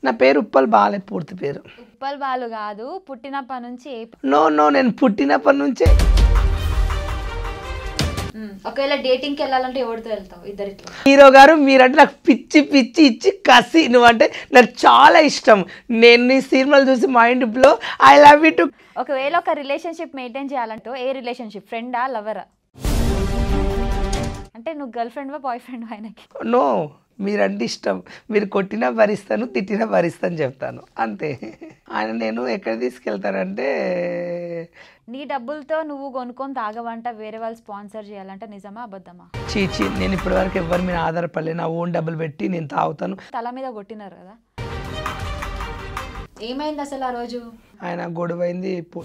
నా పేరు ఉప్పల్ బాలే పూర్తి పేరు ఉప్పల్ బాలు కాదు పుట్టినప్పటి నుంచి ఏ నో నో నేను పుట్టినప్పటి నుంచే మ్మ్. ఒకవేళ డేటింగ్కి వెళ్ళాలంటే ఎవరితో వెళ్తావు ఇద్దరిట్లో హీరో గారు మీరంటే నాకు పిచ్చి పిచ్చి ఇచ్చి కసి నువ్వంటే నాకు చాలా ఇష్టం నేను నీ సినిమాలు చూసి mind blow I love you too ఒకవేళ ఒక రిలేషన్షిప్ మెయింటైన్ చేయాలంటే ఏ రిలేషన్షిప్ ఫ్రెండా లవరా అంటే నువ్వు గర్ల్ ఫ్రెండ్వా బాయ్ ఫ్రెండ్ ఆయనకి నో మీరంటే ఇష్టం మీరు కొట్టినా భరిస్తాను తిట్టినా భరిస్తాను చెప్తాను అంతే ఆయన నేను ఎక్కడ తీసుకెళ్తానంటే నీ డబ్బులతో నువ్వు కొనుక్కొని తాగవంట వేరే వాళ్ళు స్పాన్సర్ చేయాలంటే నిజమా అబద్ధమా చీచి నేను ఇప్పటివరకు ఎవరి మీద ఆధారపడలే నా ఓన్ డబ్బులు పెట్టి నేను తాగుతాను తల మీద కొట్టినారు కదా ఏమైంది అసలు ఆ రోజు ఆయన గొడవైంది పు-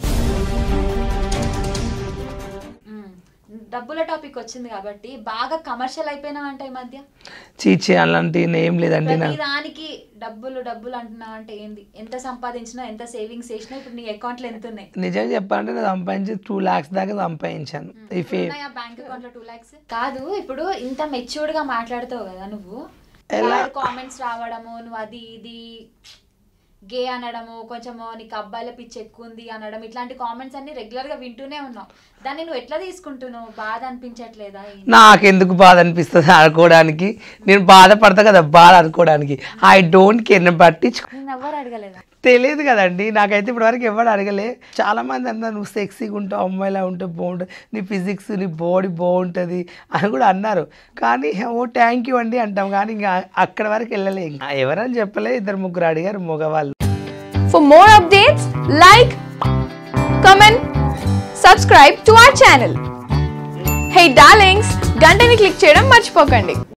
మ్మ్. డబ్బుల టాపిక్ వచ్చింది కాబట్టి బాగా కమర్షియల్ అయిపోయినావంట ఈ మధ్య చీచి అలాంటి ఏం లేదండి నా ప్రతి దానికి డబ్బులు డబ్బులు అంటున్నావు అంటే ఏంది ఎంత సంపాదించినా ఎంత సేవింగ్స్ చేసినా ఇప్పుడు నీ అకౌంట్లో ఎంత ఉన్నాయి నిజంగా చెప్పాలంటే నేను సంపాదించి టూ లాక్స్ దాకా సంపాదించాను ఇఫ్ ఏ- ఉన్నాయా బ్యాంక్ అకౌంట్ లో టూ లాక్స్ కాదు ఇప్పుడు ఇంత మెచ్యూర్డ్ గా మాట్లాడుతావు కదా నువ్వు ఎలా? కామెంట్స్ రావడము నువ్వు అది ఇది గే అనడము కొంచెము నీకు అబ్బాయిల పిచ్చి ఎక్కువ ఉంది అనడం ఇట్లాంటి కామెంట్స్ అన్ని రెగ్యులర్ గా వింటూనే ఉన్నావు దాన్ని నువ్వు ఎట్లా తీసుకుంటున్నావు బాధ అనిపించట్లేదా నాకెందుకు బాధ అనిపిస్తుంది అనుకోవడానికి నేను బాధపడతా కదా బాధ అనుకోవడానికి ఐ డోంట్ కేర్ నేను పట్టించుకో నేను ఎవ్వరు అడగలేదా తెలియదు కదండి నాకైతే ఇప్పటివరకు ఎవరు అడగలే చాలా మంది అన్నారు నువ్వు సెక్సీగా ఉంటావు అమ్మాయిలా ఉంటే బాగుంటుంది నీ ఫిజిక్స్ నీ బాడీ బాగుంటుంది అని కూడా అన్నారు కానీ ఓ థ్యాంక్ యూ అండి అంటాం కానీ ఇంకా అక్కడ వరకు వెళ్ళలే ఇంకా ఎవరని చెప్పలే ఇద్దరు ముగ్గురు అడిగారు మగవాళ్ళు For more updates, like, comment, subscribe to our channel. Hey darlings, గంటని click చేయడం మర్చిపోకండి